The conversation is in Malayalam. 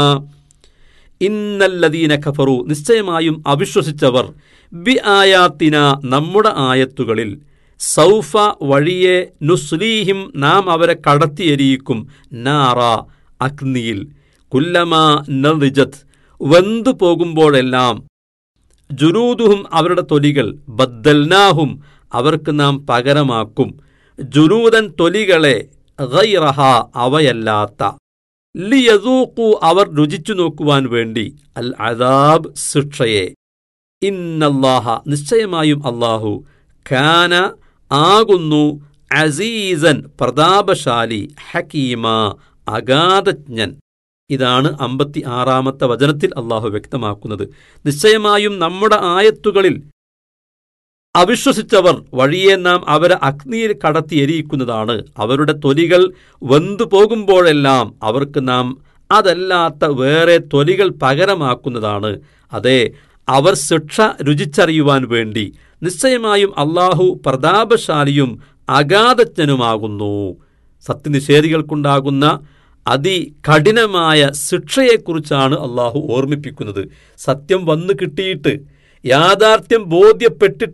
ഇന്നല്ലദീന കഫറു നിശ്ചയമായും അവിശ്വസിച്ചവർ ബി ആയാത്തിന നമ്മുടെ ആയത്തുകളിൽ സൗഫ വഴിയെ നുസ്ലീഹിം നാം അവരെ കടത്തിയെരിയിക്കും നാറ അഗ്നിയിൽ കുല്ലമ നറിജത്ത് വെന്തു പോകുമ്പോഴെല്ലാം ജുലൂദുഹും അവരുടെ തൊലികൾ ബദ്ദൽനാഹും അവർക്ക് നാം പകരമാക്കും ജുലൂദൻ തൊലികളെ ഗൈറഹ അവയല്ലാത്ത ലിയദൂഖു അവർ രുചിച്ചു നോക്കുവാൻ വേണ്ടി അൽ അദാബ് ശിക്ഷയെ ഇന്നല്ലാഹ നിശ്ചയമായും അല്ലാഹു ഖാന ആകുന്നു അസീസൻ പ്രതാപശാലി ഹക്കീമ അഗാധജ്ഞൻ ഇതാണ് അമ്പത്തി ആറാമത്തെ വചനത്തിൽ അള്ളാഹു വ്യക്തമാക്കുന്നത് നിശ്ചയമായും നമ്മുടെ ആയത്തുകളിൽ അവിശ്വസിച്ചവർ വഴിയെ നാം അവരെ അഗ്നിയിൽ കടത്തി എരിയിക്കുന്നതാണ് അവരുടെ തൊലികൾ വെന്തു പോകുമ്പോഴെല്ലാം അവർക്ക് നാം അതല്ലാത്ത വേറെ തൊലികൾ പകരമാക്കുന്നതാണ് അതെ അവർ ശിക്ഷ രുചിച്ചറിയുവാൻ വേണ്ടി നിശ്ചയമായും അള്ളാഹു പ്രതാപശാലിയും അഗാധജ്ഞനുമാകുന്നു സത്യനിഷേധികൾക്കുണ്ടാകുന്ന അതികഠിനമായ ശിക്ഷയെക്കുറിച്ചാണ് അള്ളാഹു ഓർമ്മിപ്പിക്കുന്നത് സത്യം വന്നു കിട്ടിയിട്ട് യാഥാർത്ഥ്യം ബോധ്യപ്പെട്ടിട്ട്